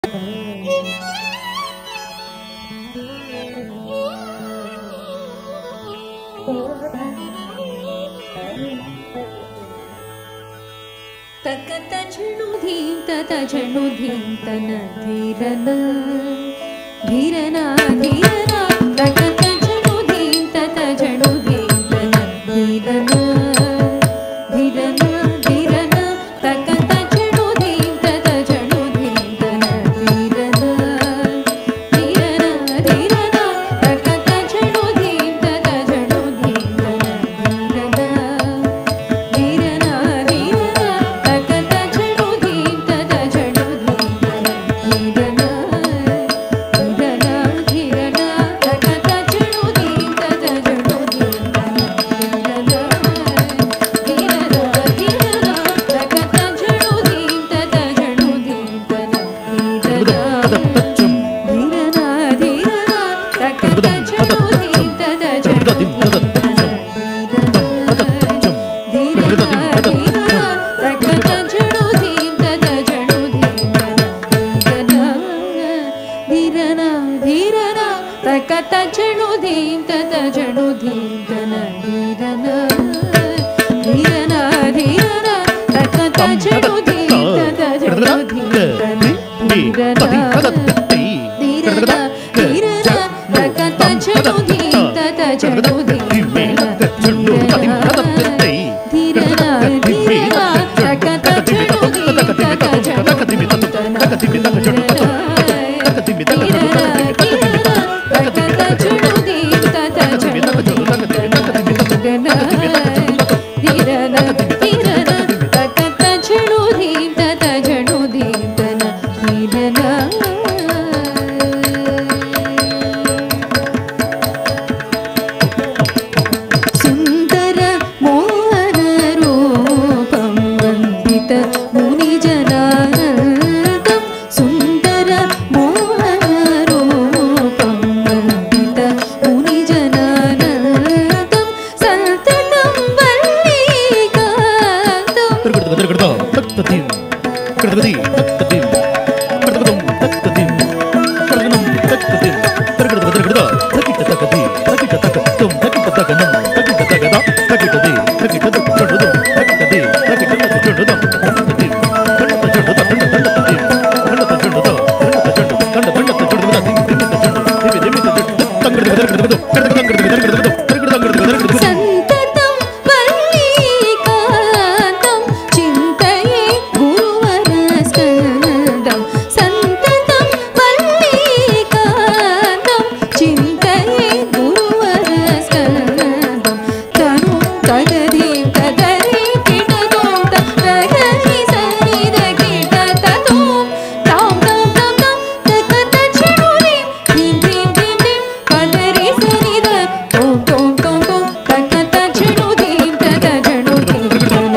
तकत झणु धीं तत झणु धीं तन धीरन धीरन धीरन तकत झणु धीं तत झणु धीं तन धीरन धीरन धीरन तकत झणु धीं तत झणु धीं तन धीरन धीरन धीरन तकत झणु धीं तत झणु धीं तन धीरन धीरना धीरना तकत झणु धीं तत झणु धीं तन धीरना धीरना धीरना तकत झणु धीं तत झणु धीं तन धीरना धीरना धीरना तकत झणु धीं तत झणु धीं तन धीरना धीरना धीरना तकत झणु धीं तत झणु धीं तन धीरना धीरना तकत झणु धीं तत झणु धीं तन धीरना धीरना तकत झणु धीं तत झणु धीं तन धीरना धीरना धीरना तकत झणु धीं तत झणु धीं तन धीरना धीरना धीरना तकत झणु धीं तत झणु धीं तन धीरना धीरना तकत झणु धीं तत झणु धीं तन धीरना धीरना तकत झणु धीं तत झणु धीं धीरना धीरना धीरना तकत झणु धीं तत झणु धीं तन धीरना सुन्दर मोहन रूपं वन्दित मुनिजनानन्दं सुन्दर मोहन रूपं वन्दित मुनिजनानन्दं सन्ततं वल्लीकान्तम् सन्ततं वल्लीकान्तं चिन्तये गुरुवरस्कन्दं सन्ततं वल्लीकान्तं चिन्तये गुरुवरस्कन्दं तनु तगदीं तगरी किटदों तगरी सनिद किट ततों तां तां तां तां तकत झणुरीं ह्रीं ह्रीं ह्रीं ह्रीं पदरी सनिद तों तों तों तों तकत झणुरीं तत झणुरीं तन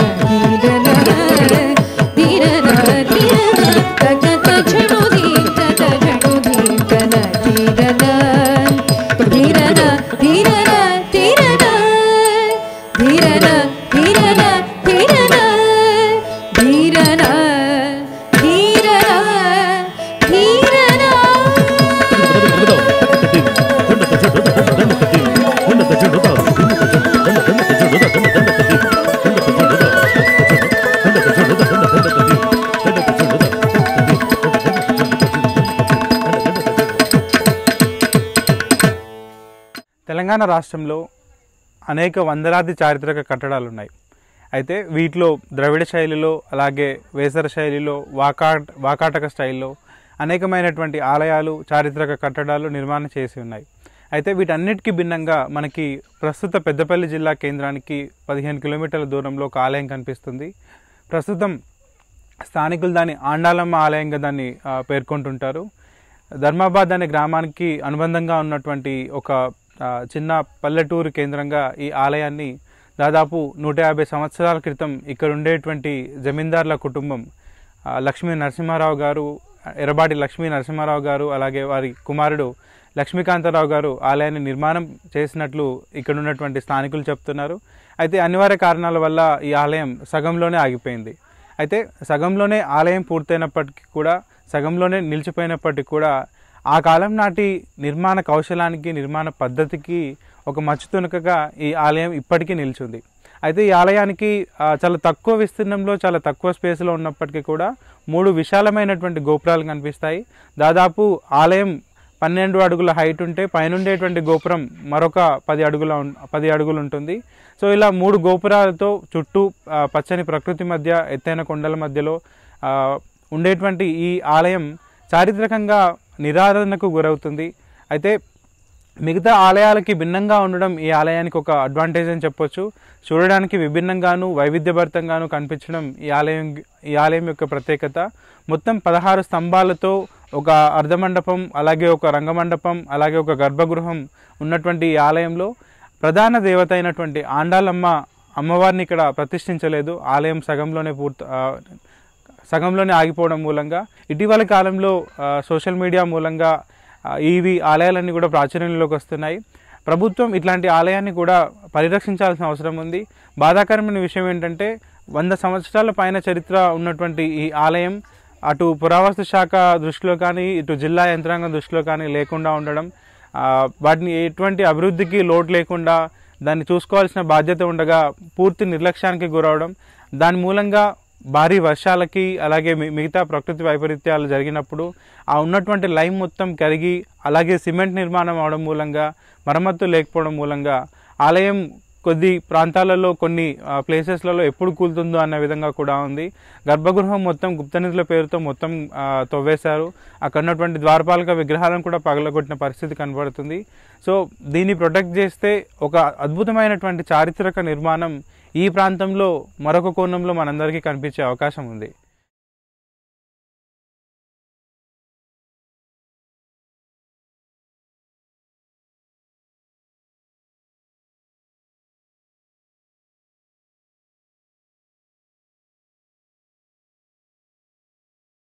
धीरना धीरना धीरना तकत झणुरीं तत झणुरीं तन धीरना धीरना धीरना धीरना धीरना धीरना धीरना धीरना धीरना धीरना తెలంగాణ రాష్ట్రంలో అనేక వందలాది చారిత్రక కట్టడాలు ఉన్నాయి అయితే వీటిలో ద్రవిడ శైలిలో అలాగే వేసర శైలిలో వాకాట్ వాకాటక స్టైల్లో అనేకమైనటువంటి ఆలయాలు చారిత్రక కట్టడాలు నిర్మాణం చేసి ఉన్నాయి అయితే వీటన్నిటికీ భిన్నంగా మనకి ప్రస్తుత పెద్దపల్లి జిల్లా కేంద్రానికి పదిహేను కిలోమీటర్ల దూరంలో ఒక ఆలయం కనిపిస్తుంది ప్రస్తుతం స్థానికులు దాన్ని ఆండాలమ్మ ఆలయంగా దాన్ని ఆ, పేర్కొంటుంటారు ధర్మాబాద్ అనే గ్రామానికి అనుబంధంగా ఉన్నటువంటి ఒక ఆ, చిన్న పల్లెటూరు కేంద్రంగా ఈ ఆలయాన్ని దాదాపు నూట యాభై సంవత్సరాల క్రితం ఇక్కడ ఉండేటువంటి జమీందార్ల కుటుంబం ఆ, లక్ష్మీ నరసింహారావు గారు ఎర్రబాటి లక్ష్మీ నరసింహారావు గారు అలాగే వారి కుమారుడు లక్ష్మీకాంతారావు గారు ఆలయాన్ని నిర్మాణం చేసినట్లు ఇక్కడ ఉన్నటువంటి స్థానికులు చెప్తున్నారు అయితే అనివార్య కారణాల వల్ల ఈ ఆలయం సగంలోనే ఆగిపోయింది అయితే సగంలోనే ఆలయం పూర్తయినప్పటికీ కూడా సగంలోనే నిలిచిపోయినప్పటికీ కూడా ఆ కాలం నాటి నిర్మాణ కౌశలానికి నిర్మాణ పద్ధతికి ఒక మచ్చుతునకగా ఈ ఆలయం ఇప్పటికీ నిలిచింది అయితే ఈ ఆలయానికి ఆ, చాలా తక్కువ విస్తీర్ణంలో చాలా తక్కువ స్పేస్లో ఉన్నప్పటికీ కూడా మూడు విశాలమైనటువంటి గోపురాలు కనిపిస్తాయి దాదాపు ఆలయం పన్నెండు అడుగుల హైట్ ఉంటే పైనుండేటువంటి గోపురం మరొక పది అడుగుల ఉం- పది అడుగులు ఉంటుంది సో ఇలా మూడు గోపురాలతో చుట్టూ ఆ, పచ్చని ప్రకృతి మధ్య ఎత్తైన కొండల మధ్యలో ఆ, ఉండేటువంటి ఈ ఆలయం చారిత్రకంగా నిరాదరణకు గురవుతుంది అయితే మిగతా ఆలయాలకి భిన్నంగా ఉండడం ఈ ఆలయానికి ఒక అడ్వాంటేజ్ అని చెప్పొచ్చు చూడడానికి విభిన్నంగాను వైవిధ్యభరితంగాను కనిపించడం ఈ ఆలయం ఈ ఆలయం యొక్క ప్రత్యేకత మొత్తం పదహారు స్తంభాలతో ఒక అర్ధమండపం అలాగే ఒక రంగమండపం అలాగే ఒక గర్భగృహం ఉన్నటువంటి ఈ ఆలయంలో ప్రధాన దేవత అయినటువంటి ఆండాలమ్మ అమ్మవారిని ఇక్కడ ప్రతిష్ఠించలేదు ఆలయం సగంలోనే పూర్తి ఆ, సగంలోనే ఆగిపోవడం మూలంగా ఇటీవల కాలంలో ఆ, సోషల్ మీడియా మూలంగా ఆ, ఇవి ఆలయాలన్నీ కూడా ప్రాచుర్యంలోకి వస్తున్నాయి ప్రభుత్వం ఇట్లాంటి ఆలయాన్ని కూడా పరిరక్షించాల్సిన అవసరం ఉంది బాధాకరమైన విషయం ఏంటంటే వంద సంవత్సరాల పైన చరిత్ర ఉన్నటువంటి ఈ ఆలయం అటు పురావస్తు శాఖ దృష్టిలో కానీ ఇటు జిల్లా యంత్రాంగం దృష్టిలో కానీ లేకుండా ఉండడం ఆ, వాటిని ఎటువంటి అభివృద్ధికి లోటు లేకుండా దాన్ని చూసుకోవాల్సిన బాధ్యత ఉండగా పూర్తి నిర్లక్ష్యానికి గురవడం దాని మూలంగా భారీ వర్షాలకి అలాగే మి- మిగతా ప్రకృతి వైపరీత్యాలు జరిగినప్పుడు ఆ ఉన్నటువంటి లైమ్ మొత్తం కరిగి అలాగే సిమెంట్ నిర్మాణం అవడం మూలంగా మరమ్మత్తు లేకపోవడం మూలంగా ఆలయం కొద్ది ప్రాంతాలలో కొన్ని ఆ, ప్లేసెస్లలో ఎప్పుడు కూలుతుందో అన్న విధంగా కూడా ఉంది గర్భగృహం మొత్తం గుప్తనిధుల పేరుతో మొత్తం ఆ, తవ్వేశారు అక్కడ ఉన్నటువంటి ద్వారపాలక విగ్రహాలను కూడా పగలగొట్టిన పరిస్థితి కనబడుతుంది సో దీన్ని ప్రొటెక్ట్ చేస్తే ఒక అద్భుతమైనటువంటి చారిత్రక నిర్మాణం ఈ ప్రాంతంలో మరొక కోణంలో మనందరికీ కనిపించే అవకాశం ఉంది